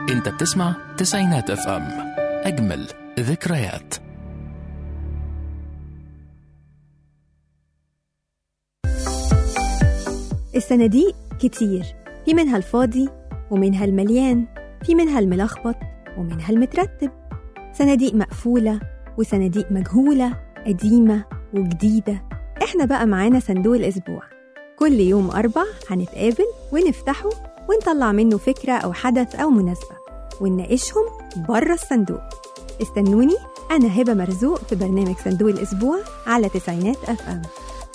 انت بتسمع تسعينات اف ام اجمل ذكريات الصناديق كتير في منها الفاضي ومنها المليان في منها الملخبط ومنها المترتب صناديق مقفولة وصناديق مجهولة قديمة وجديدة احنا بقى معانا صندوق الأسبوع كل يوم أربع هنتقابل ونفتحه ونطلع منه فكرة أو حدث أو مناسبة ونناقشهم بره الصندوق استنوني أنا هبة مرزوق في برنامج صندوق الأسبوع على تسعينات أف أم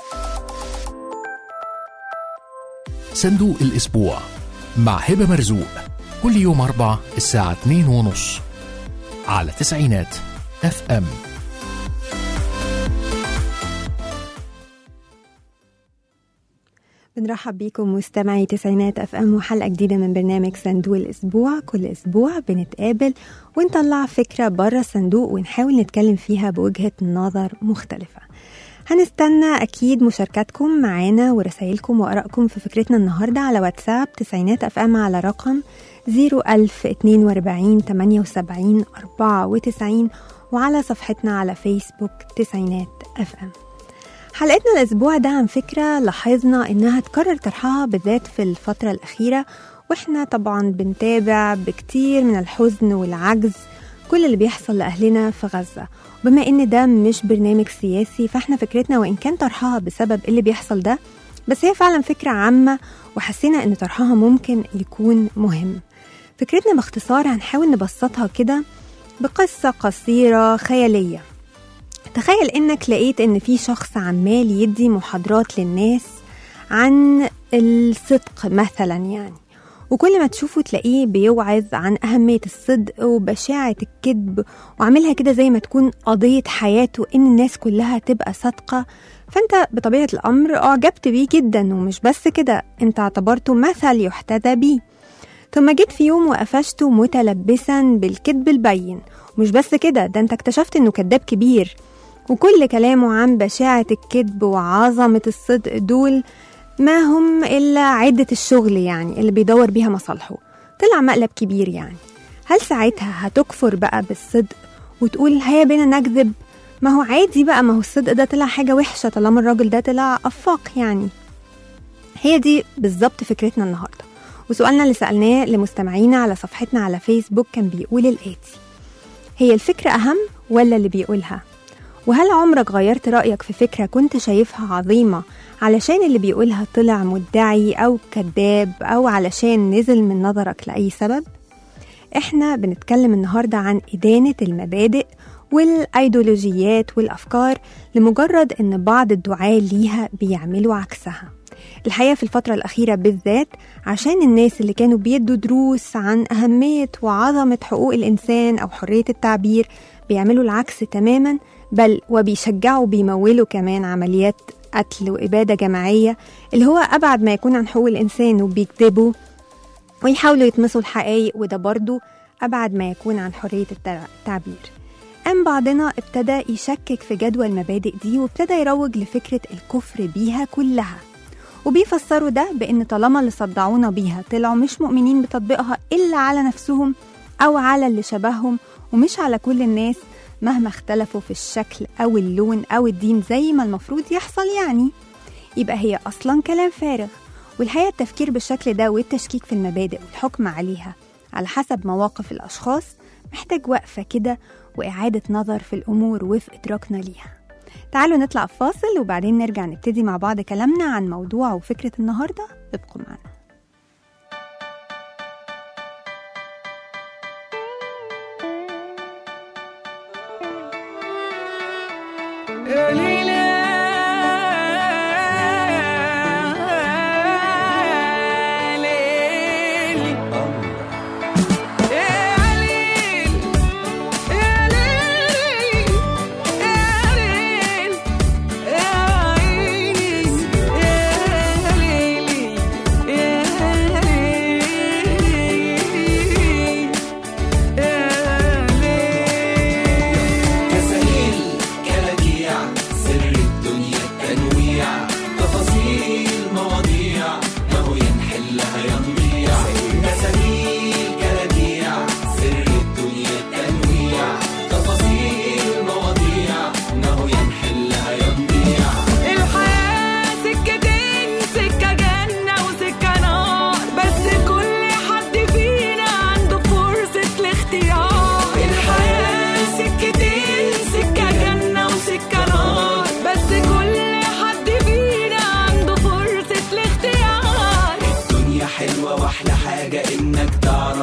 صندوق الأسبوع مع هبة مرزوق كل يوم أربع الساعة 2 ونص على تسعينات اف ام بنرحب بيكم مستمعي تسعينات اف ام وحلقه جديده من برنامج صندوق الاسبوع كل اسبوع بنتقابل ونطلع فكره بره الصندوق ونحاول نتكلم فيها بوجهه نظر مختلفه هنستنى اكيد مشاركاتكم معانا ورسائلكم وارائكم في فكرتنا النهارده على واتساب تسعينات اف ام على رقم 01042 78 94 وعلى صفحتنا على فيسبوك تسعينات اف ام حلقتنا الأسبوع ده عن فكرة لاحظنا إنها تكرر طرحها بالذات في الفترة الأخيرة وإحنا طبعا بنتابع بكتير من الحزن والعجز كل اللي بيحصل لأهلنا في غزة بما إن ده مش برنامج سياسي فإحنا فكرتنا وإن كان طرحها بسبب اللي بيحصل ده بس هي فعلا فكرة عامة وحسينا إن طرحها ممكن يكون مهم فكرتنا باختصار هنحاول نبسطها كده بقصة قصيرة خيالية تخيل انك لقيت ان في شخص عمال يدي محاضرات للناس عن الصدق مثلا يعني وكل ما تشوفه تلاقيه بيوعظ عن أهمية الصدق وبشاعة الكذب وعاملها كده زي ما تكون قضية حياته إن الناس كلها تبقى صادقة فأنت بطبيعة الأمر أعجبت بيه جدا ومش بس كده أنت اعتبرته مثل يحتذى بيه ثم جيت في يوم وقفشته متلبسا بالكذب البين ومش بس كده ده انت اكتشفت انه كذاب كبير وكل كلامه عن بشاعة الكذب وعظمة الصدق دول ما هم إلا عدة الشغل يعني اللي بيدور بيها مصالحه طلع مقلب كبير يعني هل ساعتها هتكفر بقى بالصدق وتقول هيا بينا نكذب ما هو عادي بقى ما هو الصدق ده طلع حاجة وحشة طالما الراجل ده طلع أفاق يعني هي دي بالظبط فكرتنا النهاردة وسؤالنا اللي سألناه لمستمعينا على صفحتنا على فيسبوك كان بيقول الآتي هي الفكرة أهم ولا اللي بيقولها؟ وهل عمرك غيرت رأيك في فكرة كنت شايفها عظيمة علشان اللي بيقولها طلع مدعي أو كذاب أو علشان نزل من نظرك لأي سبب؟ إحنا بنتكلم النهاردة عن إدانة المبادئ والأيديولوجيات والأفكار لمجرد إن بعض الدعاة ليها بيعملوا عكسها الحقيقة في الفترة الأخيرة بالذات عشان الناس اللي كانوا بيدوا دروس عن أهمية وعظمة حقوق الإنسان أو حرية التعبير بيعملوا العكس تماما بل وبيشجعوا بيمولوا كمان عمليات قتل وإبادة جماعية اللي هو أبعد ما يكون عن حقوق الإنسان وبيكذبوا ويحاولوا يطمسوا الحقائق وده برضو أبعد ما يكون عن حرية التعبير أم بعضنا ابتدى يشكك في جدوى المبادئ دي وابتدى يروج لفكرة الكفر بيها كلها وبيفسروا ده بأن طالما اللي صدعونا بيها طلعوا مش مؤمنين بتطبيقها إلا على نفسهم أو على اللي شبههم ومش على كل الناس مهما اختلفوا في الشكل أو اللون أو الدين زي ما المفروض يحصل يعني يبقى هي أصلا كلام فارغ والحقيقة التفكير بالشكل ده والتشكيك في المبادئ والحكم عليها على حسب مواقف الأشخاص محتاج وقفة كده وإعادة نظر في الأمور وفق إدراكنا ليها تعالوا نطلع فاصل وبعدين نرجع نبتدي مع بعض كلامنا عن موضوع وفكرة النهاردة ابقوا معنا Yeah.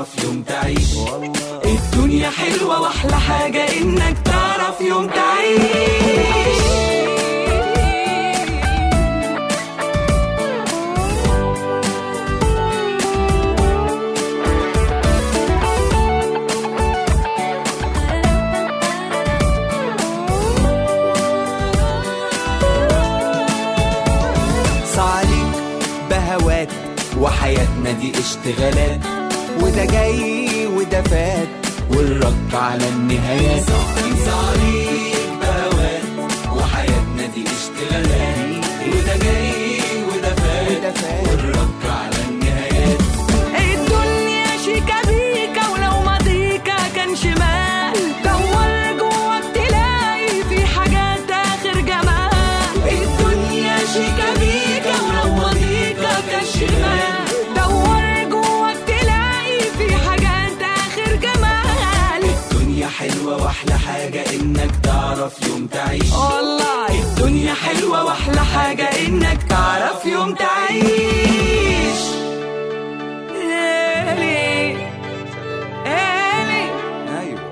تعرف يوم تعيش الدنيا حلوة واحلى حاجة انك تعرف يوم تعيش صعليك بهوات وحياتنا دي اشتغالات وده جاي وده فات والرد على النهايات صعليك بهوات وحياتنا دي اشتغالات وده جاي وده فات والرد على النهايات الدنيا شيكا بيكا ولو ماضيكا كان شمال دور جواك تلاقي في حاجات اخر جمال الدنيا شيكا بيكا ولو ماضيكا كان شمال دور جواك تلاقي في حاجات اخر جمال الدنيا حلوة واحلى حاجة انك تعرف يوم تعيش والله الدنيا حلوة واحلى حاجة انك تعرف يوم تعيش إلي إلي ايوه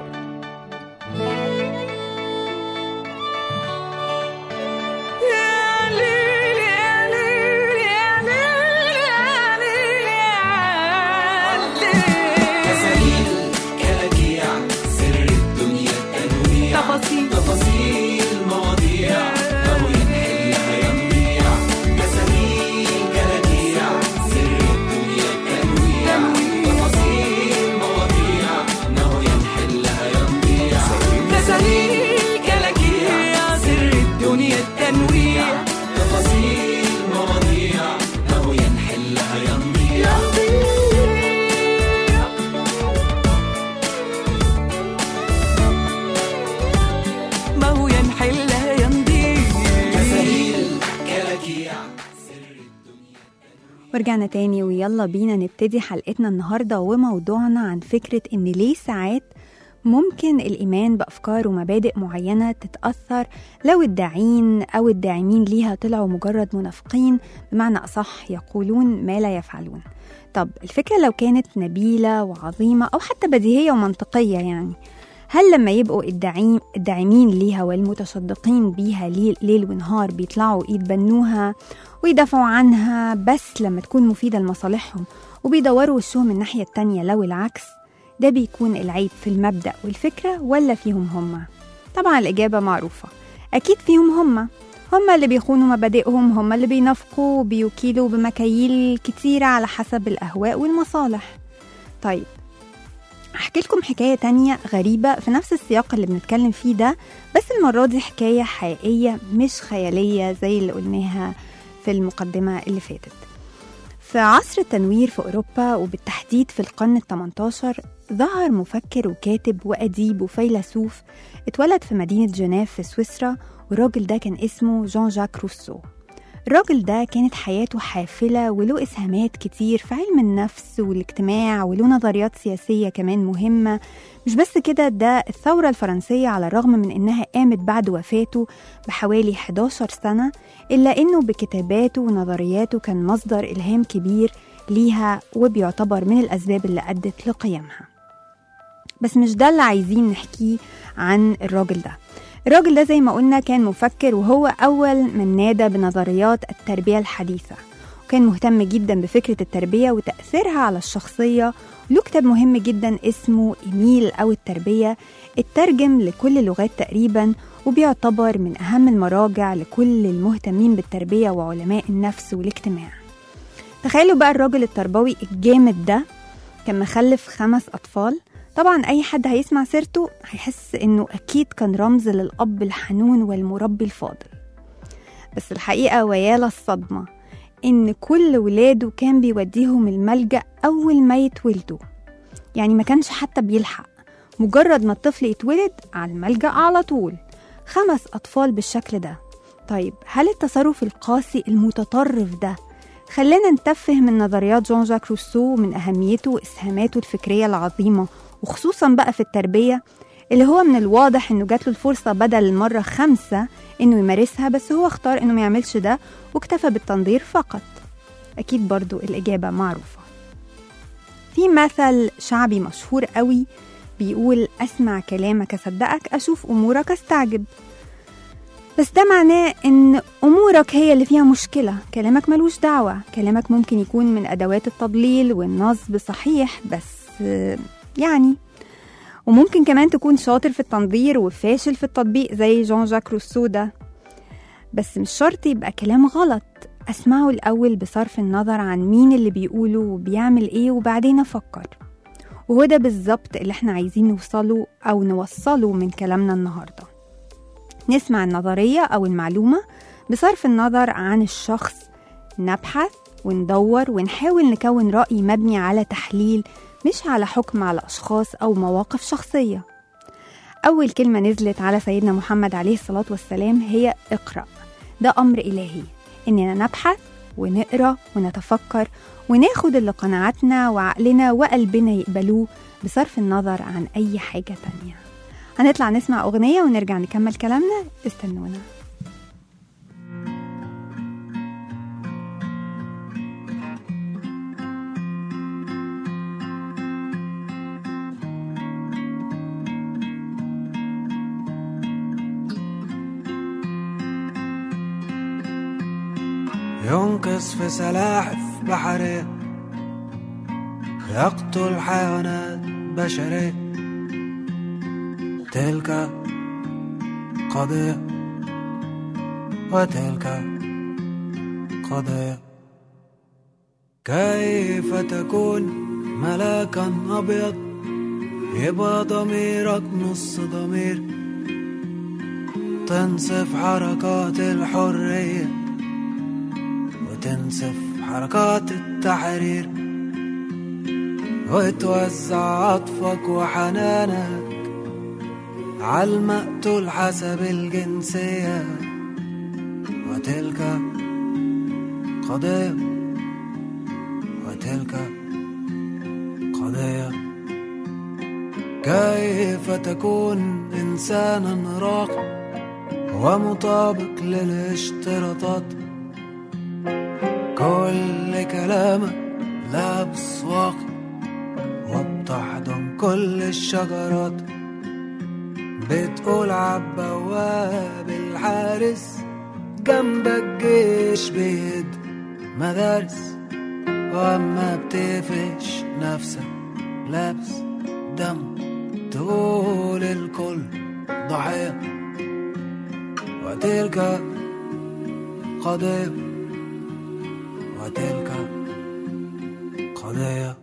تساليل كلاكيع سر الدنيا التنويع تفاصيل تفاصيل مواضيع ما هو ينحلها ينبيع تساليل كلاكيع سر الدنيا التنويع تفاصيل مواضيع ما هو ينحلها ينبيع تساليل كلاكيع سر الدنيا التنويع تفاصيل مواضيع ما هو ينحلها ينبيع ما هو ينحلها ينضيع تساليل كلاكيع ورجعنا تاني ويلا بينا نبتدي حلقتنا النهاردة وموضوعنا عن فكرة إن ليه ساعات ممكن الإيمان بأفكار ومبادئ معينة تتأثر لو الداعين أو الداعمين ليها طلعوا مجرد منافقين بمعنى أصح يقولون ما لا يفعلون طب الفكرة لو كانت نبيلة وعظيمة أو حتى بديهية ومنطقية يعني هل لما يبقوا الداعين الداعمين ليها والمتصدقين بيها ليل, ليل ونهار بيطلعوا يتبنوها ويدافعوا عنها بس لما تكون مفيدة لمصالحهم وبيدوروا وشهم الناحية التانية لو العكس ده بيكون العيب في المبدأ والفكرة ولا فيهم هما؟ طبعا الإجابة معروفة أكيد فيهم هما هما اللي بيخونوا مبادئهم هما اللي بينافقوا وبيوكيلوا بمكاييل كتيرة على حسب الأهواء والمصالح طيب أحكي لكم حكاية تانية غريبة في نفس السياق اللي بنتكلم فيه ده بس المرة دي حكاية حقيقية مش خيالية زي اللي قلناها في المقدمة اللي فاتت في عصر التنوير في أوروبا وبالتحديد في القرن الثمنتاشر ظهر مفكر وكاتب وأديب وفيلسوف اتولد في مدينة جنيف في سويسرا والراجل ده كان اسمه جان جاك روسو الراجل ده كانت حياته حافلة وله إسهامات كتير في علم النفس والاجتماع وله نظريات سياسية كمان مهمة مش بس كده ده الثورة الفرنسية على الرغم من إنها قامت بعد وفاته بحوالي 11 سنة إلا إنه بكتاباته ونظرياته كان مصدر إلهام كبير ليها وبيعتبر من الأسباب اللي أدت لقيامها بس مش ده اللي عايزين نحكيه عن الراجل ده الراجل ده زي ما قلنا كان مفكر وهو أول من نادى بنظريات التربية الحديثة وكان مهتم جدا بفكرة التربية وتأثيرها على الشخصية له كتاب مهم جدا اسمه إيميل أو التربية اترجم لكل اللغات تقريبا وبيعتبر من أهم المراجع لكل المهتمين بالتربية وعلماء النفس والاجتماع تخيلوا بقى الراجل التربوي الجامد ده كان مخلف خمس أطفال طبعا أي حد هيسمع سيرته هيحس إنه أكيد كان رمز للأب الحنون والمربي الفاضل بس الحقيقة ويالا الصدمة إن كل ولاده كان بيوديهم الملجأ أول ما يتولدوا يعني ما كانش حتى بيلحق مجرد ما الطفل يتولد على الملجأ على طول خمس أطفال بالشكل ده طيب هل التصرف القاسي المتطرف ده خلانا نتفه من نظريات جون جاك روسو ومن أهميته وإسهاماته الفكرية العظيمة وخصوصا بقى في التربية اللي هو من الواضح إنه جات له الفرصة بدل المرة خمسة إنه يمارسها بس هو اختار إنه ما يعملش ده واكتفى بالتنظير فقط أكيد برضو الإجابة معروفة في مثل شعبي مشهور قوي بيقول أسمع كلامك أصدقك أشوف أمورك أستعجب بس ده معناه إن أمورك هي اللي فيها مشكلة كلامك ملوش دعوة كلامك ممكن يكون من أدوات التضليل والنصب صحيح بس آه، يعني وممكن كمان تكون شاطر في التنظير وفاشل في التطبيق زي جون جاك روسو ده بس مش شرط يبقى كلام غلط أسمعه الأول بصرف النظر عن مين اللي بيقوله وبيعمل إيه وبعدين أفكر وهو ده بالظبط اللي احنا عايزين نوصله أو نوصله من كلامنا النهاردة نسمع النظرية أو المعلومة بصرف النظر عن الشخص نبحث وندور ونحاول نكون رأي مبني على تحليل مش على حكم على أشخاص أو مواقف شخصية أول كلمة نزلت على سيدنا محمد عليه الصلاة والسلام هي اقرأ ده أمر إلهي إننا نبحث ونقرأ ونتفكر وناخد اللي قناعاتنا وعقلنا وقلبنا يقبلوه بصرف النظر عن أي حاجة تانية هنطلع نسمع أغنية ونرجع نكمل كلامنا استنونا ينقص في سلاحف بحرية يقتل حيوانات بشرية تلك قضية وتلك قضية كيف تكون ملاكا أبيض يبقى ضميرك نص ضمير تنصف حركات الحريه وتنسف حركات التحرير وتوزع عطفك وحنانك عالمقتول حسب الجنسية وتلك قضية وتلك قضية كيف تكون إنسانا راقي ومطابق للاشتراطات كل كلامك لابس واقي وبتحضن كل الشجرات بتقول عالبواب الحارس جنبك جيش بيد مدارس واما بتقفش نفسك لابس دم تقول الكل ضحية وتلك قضية وتلك قضية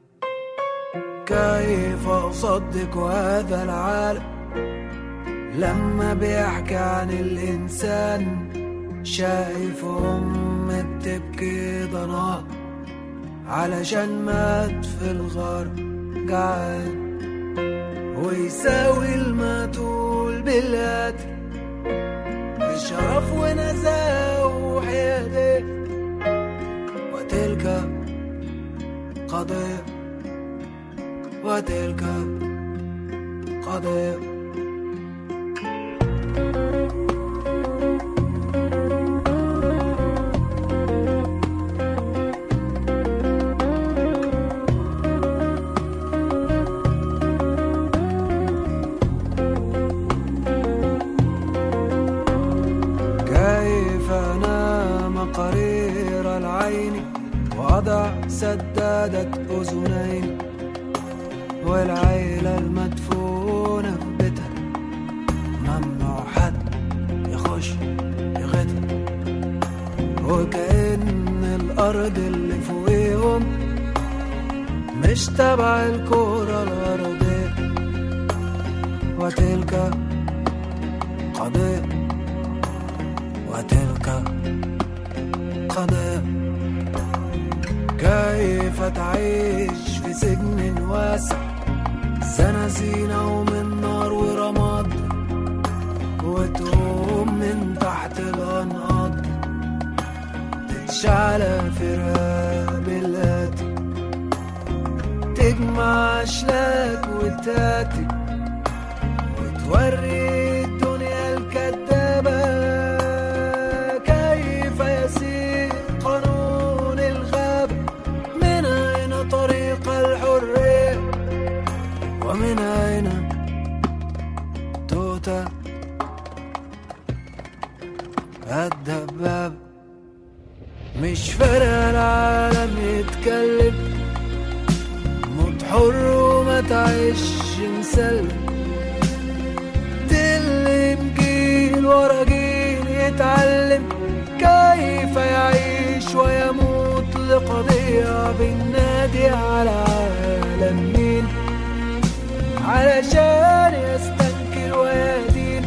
كيف أصدق هذا العالم لما بيحكي عن الإنسان شايف أم بتبكي ضناها علشان مات في الغار جعان ويساوي المقتول بالقتل بشرف ونزاهة وحيادية وتلك قضية وتلك قضية كيف أنام قرير العين وأضع سدادة أذنين والعيلة المدفونة في بيتها ممنوع حد يخش يغتها وكأن الأرض اللي فوقيهم مش تبع الكرة الأرضية وتلك قضية وتلك قضية كيف تعيش في سجن واسع زنازينة ومن نار ورماد وتقوم من تحت الأنقاض تتشعل في رقاب القاتل تجمع أشلاك وتاتي وتوري الدنيا الكدابة كيف يسير قانون الغابة من أين طريق الحرية ومن أين تؤتى الدباب مش فارقة العالم يتكلم موت حر وما تعيش مسلم تلم جيل ورا جيل يتعلم كيف يعيش ويموت لقضية بالنادي على عالم مين علشان يستنكر ويدين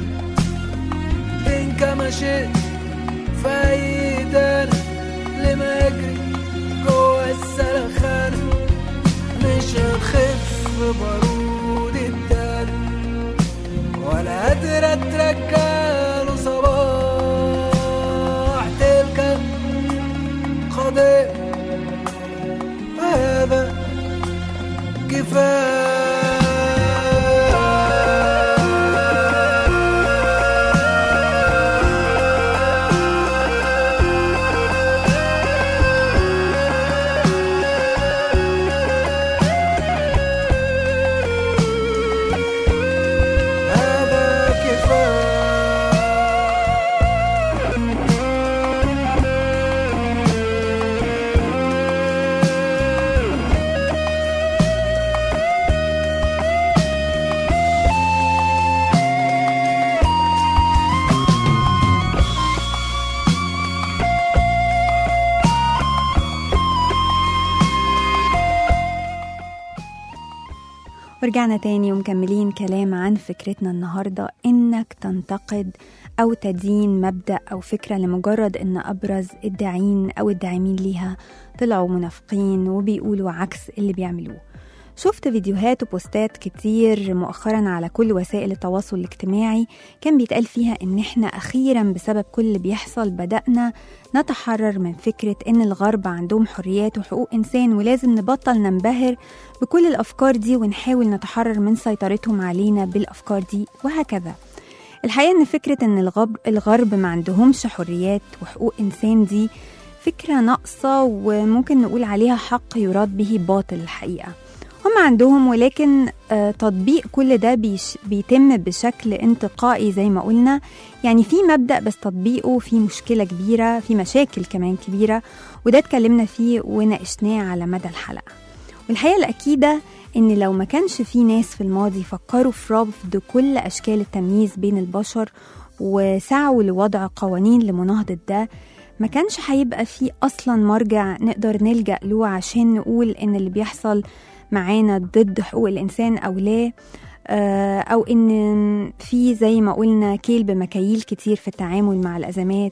إن كما شئت فايدان لما يجري جوه السلخانة مش هنخف بارود التاني ولا قادرة ترجع له صباح تلك قضية هذا كفاية هذا كفاية ورجعنا تاني ومكملين كلام عن فكرتنا النهاردة إنك تنتقد أو تدين مبدأ أو فكرة لمجرد إن أبرز الداعين أو الداعمين ليها طلعوا منافقين وبيقولوا عكس اللي بيعملوه شفت فيديوهات وبوستات كتير مؤخرا على كل وسائل التواصل الاجتماعي كان بيتقال فيها ان احنا اخيرا بسبب كل اللي بيحصل بدأنا نتحرر من فكرة ان الغرب عندهم حريات وحقوق انسان ولازم نبطل ننبهر بكل الافكار دي ونحاول نتحرر من سيطرتهم علينا بالافكار دي وهكذا الحقيقة ان فكرة ان الغرب, الغرب ما عندهمش حريات وحقوق انسان دي فكرة ناقصة وممكن نقول عليها حق يراد به باطل الحقيقة هم عندهم ولكن آه، تطبيق كل ده بيش بيتم بشكل انتقائي زي ما قلنا يعني في مبدأ بس تطبيقه في مشكلة كبيرة في مشاكل كمان كبيرة وده اتكلمنا فيه وناقشناه على مدى الحلقة والحقيقة الأكيدة إن لو ما كانش في ناس في الماضي فكروا في رفض كل أشكال التمييز بين البشر وسعوا لوضع قوانين لمناهضة ده ما كانش هيبقى في أصلا مرجع نقدر نلجأ له عشان نقول إن اللي بيحصل معانا ضد حقوق الإنسان أو لا آه، أو إن في زي ما قلنا كيل بمكاييل كتير في التعامل مع الأزمات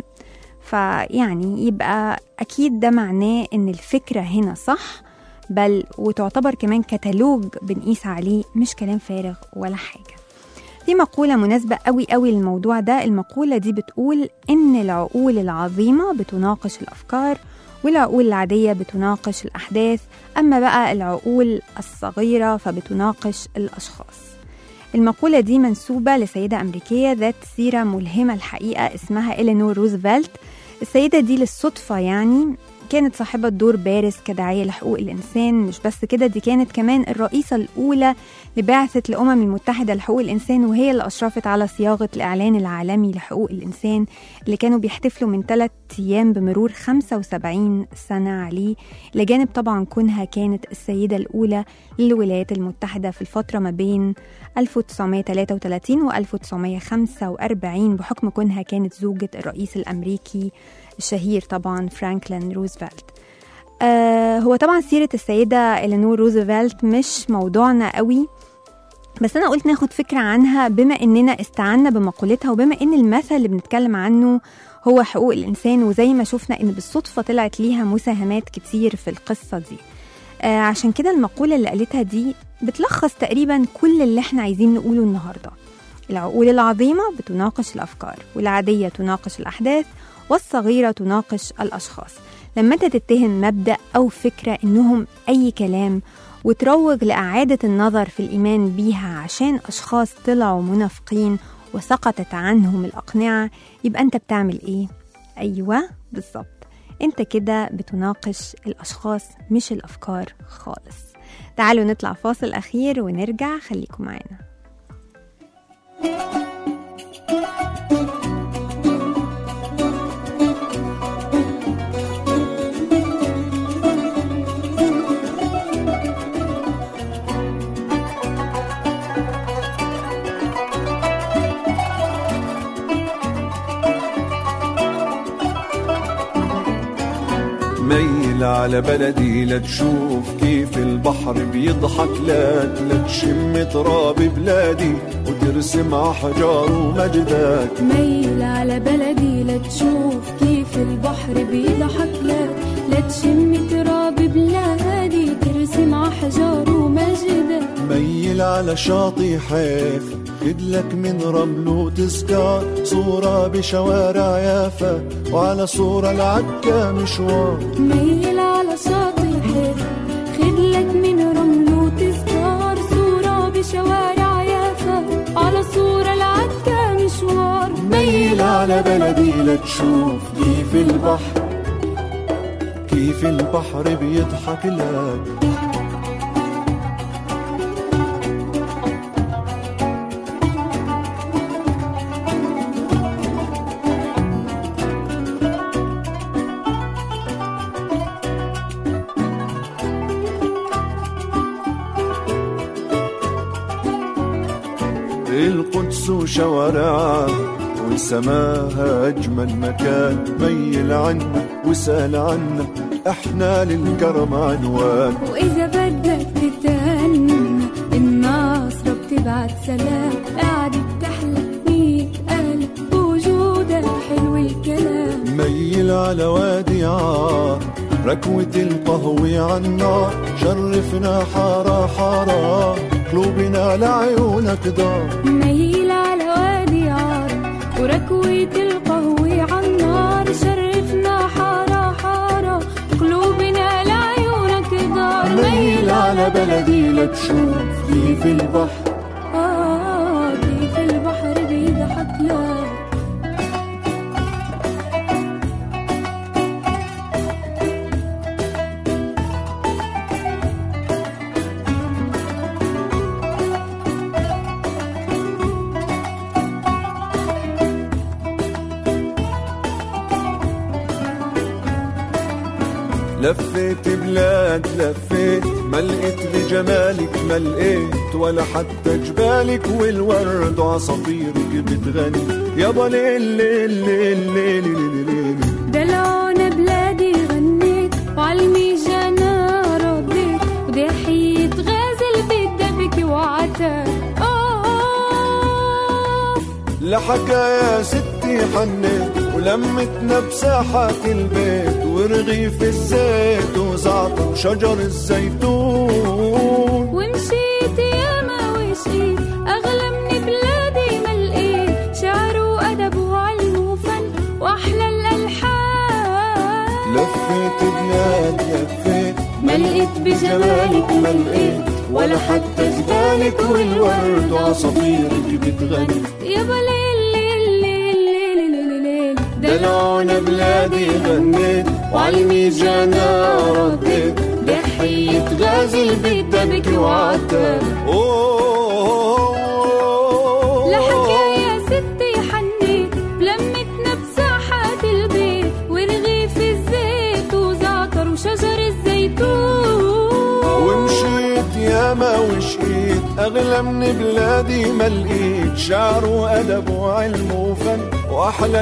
فيعني يبقى أكيد ده معناه إن الفكرة هنا صح بل وتعتبر كمان كتالوج بنقيس عليه مش كلام فارغ ولا حاجة في مقولة مناسبة قوي قوي للموضوع ده المقولة دي بتقول إن العقول العظيمة بتناقش الأفكار والعقول العادية بتناقش الأحداث أما بقى العقول الصغيرة فبتناقش الأشخاص المقولة دي منسوبة لسيدة أمريكية ذات سيرة ملهمة الحقيقة اسمها إلينور روزفلت السيدة دي للصدفة يعني كانت صاحبة دور بارز كداعية لحقوق الإنسان مش بس كده دي كانت كمان الرئيسة الأولى لبعثة الأمم المتحدة لحقوق الإنسان وهي اللي أشرفت على صياغة الإعلان العالمي لحقوق الإنسان اللي كانوا بيحتفلوا من ثلاث أيام بمرور 75 سنة عليه لجانب طبعا كونها كانت السيدة الأولى للولايات المتحدة في الفترة ما بين 1933 و 1945 بحكم كونها كانت زوجة الرئيس الأمريكي الشهير طبعا فرانكلين روزفلت آه هو طبعا سيرة السيدة إلينور روزفلت مش موضوعنا قوي بس أنا قلت ناخد فكرة عنها بما إننا استعنا بمقولتها وبما إن المثل اللي بنتكلم عنه هو حقوق الإنسان وزي ما شفنا إن بالصدفة طلعت ليها مساهمات كتير في القصة دي آه عشان كده المقولة اللي قالتها دي بتلخص تقريبا كل اللي احنا عايزين نقوله النهاردة العقول العظيمة بتناقش الأفكار والعادية تناقش الأحداث والصغيرة تناقش الأشخاص لما أنت تتهم مبدأ أو فكرة إنهم أي كلام وتروج لإعادة النظر في الإيمان بيها عشان أشخاص طلعوا منافقين وسقطت عنهم الأقنعة يبقى أنت بتعمل إيه؟ أيوة بالظبط أنت كده بتناقش الأشخاص مش الأفكار خالص تعالوا نطلع فاصل أخير ونرجع خليكم معانا ميل على بلدي لتشوف كيف البحر بيضحك لك لتشم تراب بلادي وترسم أحجار ومجدك ميل على بلدي لتشوف كيف البحر بيضحك لك لتشم تراب بلادي ترسم أحجار ومجدك ميل على شاطئ حيف خدلك من رمل وتذكار صورة بشوارع يافا وعلى صورة العكا مشوار ميل على شاطئ حيف خدلك من رمل وتذكار صورة بشوارع يافا على صورة العكا مشوار ميل على بلدي لتشوف كيف البحر كيف البحر بيضحك لك القدس وشوارعها وسماها أجمل مكان ميل عنا وسال عنا احنا للكرم عنوان وإذا بدك تتهنى الناصرة بتبعت سلام قاعدة تحلى مية قلب بوجودك حلو الكلام ميل على وادي عار ركوة القهوة عالنار شرفنا حارة حارة قلوبنا لعيونك دار ميل على وادي عار وركوة القهوة عالنار شرفنا حارة حارة قلوبنا لعيونك دار ميل على بلدي لتشوف كيف البحر آه كيف البحر بيضحك لك لفيت بلاد لفيت ما لقيت بجمالك ما لقيت ولا حتى جبالك والورد وعصافيرك بتغني يابا ليل ليل ليل ليل ليل ليل دلعونا بلادي غنيت وعالميجانا رديت وضحية غازل بالدبكة وعتاب آه لحكايا ستي حنيت ولمتنا بساحات البيت ورغيف الزيت وزعتر وشجر الزيتون ومشيت ياما وشقيت أغلى من بلادي ما لقيت شعر وأدب وعلم وفن وأحلى الألحان لفيت بلاد لفيت ما لقيت بجمالك ما لقيت ولا حتى جبالك والورد وعصافيرك بتغني يابا ليل ليل ليل ليل ليل ليل دلعونا بلادي غنيت وعالميجانا رديت ضحية غازل بالدبكة وعتاب لحكاية ستي حنيت لمتنا بساحات البيت ورغيف الزيت وزعتر وشجر الزيتون ومشيت ياما وشقيت اغلى من بلادي ما لقيت شعر وادب وعلم وفن واحلى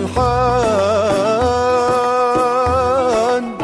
الالحان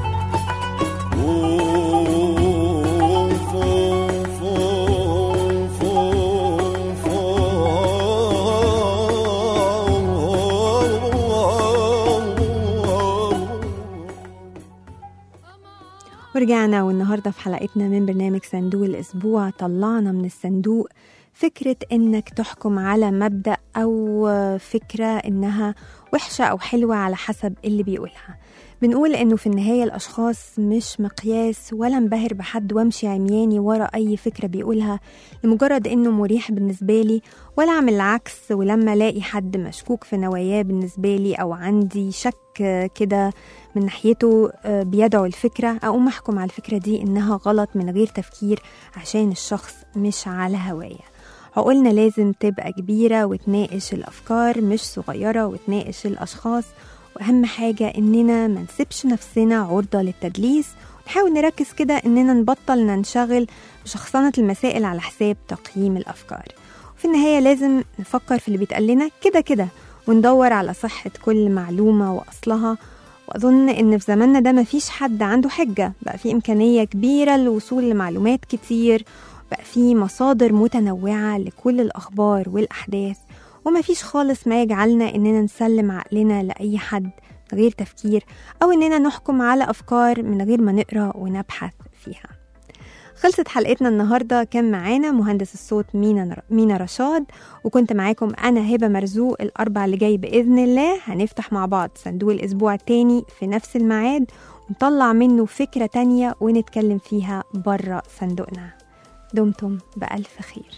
ورجعنا والنهاردة في حلقتنا من برنامج صندوق الأسبوع طلعنا من الصندوق فكرة إنك تحكم على مبدأ أو فكرة إنها وحشة أو حلوة على حسب اللي بيقولها بنقول إنه في النهاية الأشخاص مش مقياس ولا انبهر بحد وامشي عمياني ورا أي فكرة بيقولها لمجرد إنه مريح بالنسبة لي ولا أعمل العكس ولما ألاقي حد مشكوك في نواياه بالنسبة لي أو عندي شك آه، كده من ناحيته آه، بيدعو الفكرة أقوم أحكم على الفكرة دي إنها غلط من غير تفكير عشان الشخص مش على هواية عقولنا لازم تبقى كبيرة وتناقش الأفكار مش صغيرة وتناقش الأشخاص وأهم حاجة إننا ما نسيبش نفسنا عرضة للتدليس ونحاول نركز كده إننا نبطل ننشغل بشخصنة المسائل على حساب تقييم الأفكار وفي النهاية لازم نفكر في اللي بيتقال لنا كده كده وندور على صحة كل معلومة وأصلها وأظن إن في زماننا ده مفيش حد عنده حجة بقى في إمكانية كبيرة للوصول لمعلومات كتير بقى في مصادر متنوعة لكل الأخبار والأحداث ومفيش خالص ما يجعلنا إننا نسلم عقلنا لأي حد من غير تفكير أو إننا نحكم على أفكار من غير ما نقرأ ونبحث فيها خلصت حلقتنا النهارده كان معانا مهندس الصوت مينا مينا رشاد وكنت معاكم انا هبه مرزوق الاربع اللي جاي باذن الله هنفتح مع بعض صندوق الاسبوع التاني في نفس الميعاد ونطلع منه فكره تانية ونتكلم فيها بره صندوقنا دمتم بألف خير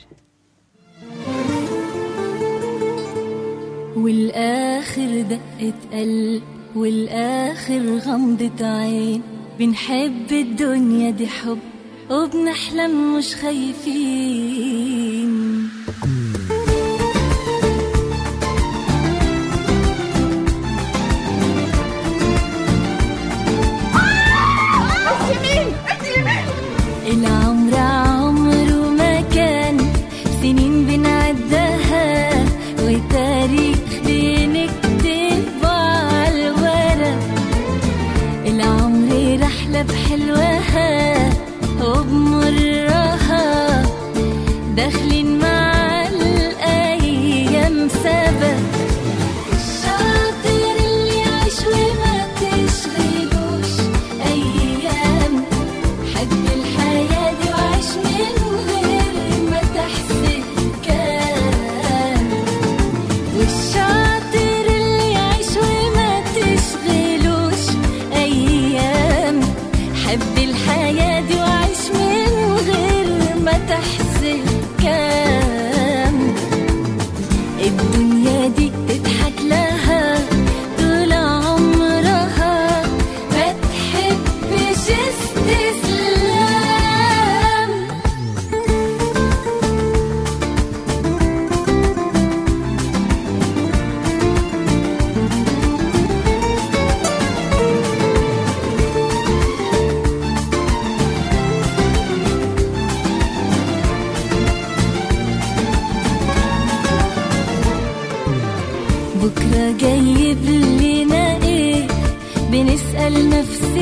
والآخر دقة قلب والآخر غمضة عين بنحب الدنيا دي حب وبنحلم مش خايفين العمر عمره ما كان سنين بنعدها وتاريخ بنكتب على الورق العمر رحلة بحلوها وبمرها داخلين مع الأيام سبق الشاطر اللي يعيش وما تشغلوش أيام حب الحياة دي وعيش من غير ما تحسب كان والشاطر اللي يعيش وما تشغلوش أيام حب الحياة دي وعيش من غير ما تحسب كام الدنيا دي تضحك لها طول عمرها ما تحبش استسلام بكرة جايب لنا ايه بنسأل نفسنا